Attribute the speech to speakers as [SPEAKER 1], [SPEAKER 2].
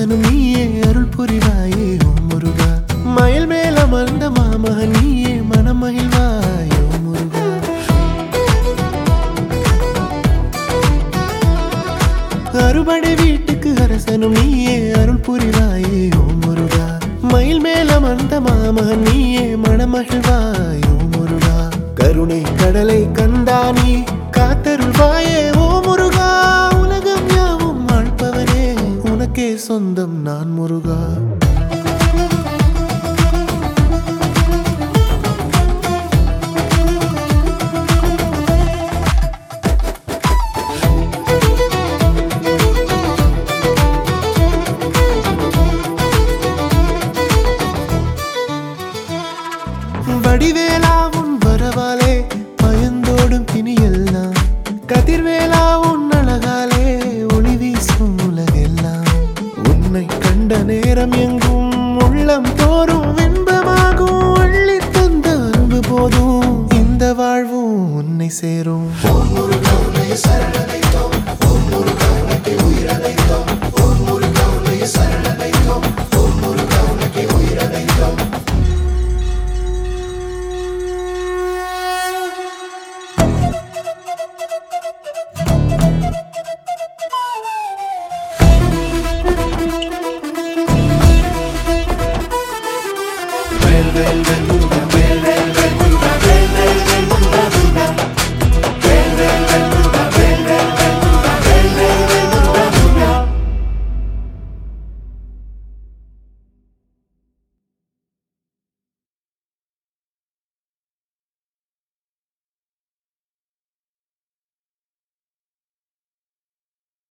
[SPEAKER 1] அரசனும் நீயே அருள் புரிவாயே ஓ முருகா மயில் மேல் அமர்ந்த மாமகன் நீயே மனம் மகிழ்வாயே ஓ முருகா அறுபடை வீட்டுக்கு அரசனும் நீயே அருள் புரிவாயே ஓ முருகா மயில் மேல் அமர்ந்த மாமகன் நீயே மணமகிழ்வாய் ஓ முருகா கருணை கடலை கண்டானி காத்தருள்வாயே ஓ முருகா உலகம் யாவும் ஆழ்பவனே உனக்கே சொந்தம் நான் முருகா வடிவேலாவும் வரவாலே பயந்தோடும் பிணியெல்லாம் கதிர்வேலாவும் அழகாலே ஒளி வீசும் உலகெல்லாம் உன்னை கண்ட நேரம் எங்கும் உள்ளம் தோறும் இன்பமாகும் அள்ளி தந்த அன்பு போதும் இந்த வாழ்வும் உன்னை சேரும்
[SPEAKER 2] சரணடைந்தோம் ஓம் முருகா உனக்கு உயிரடைந்தோம் ஓம் முருகா உன்னை சரண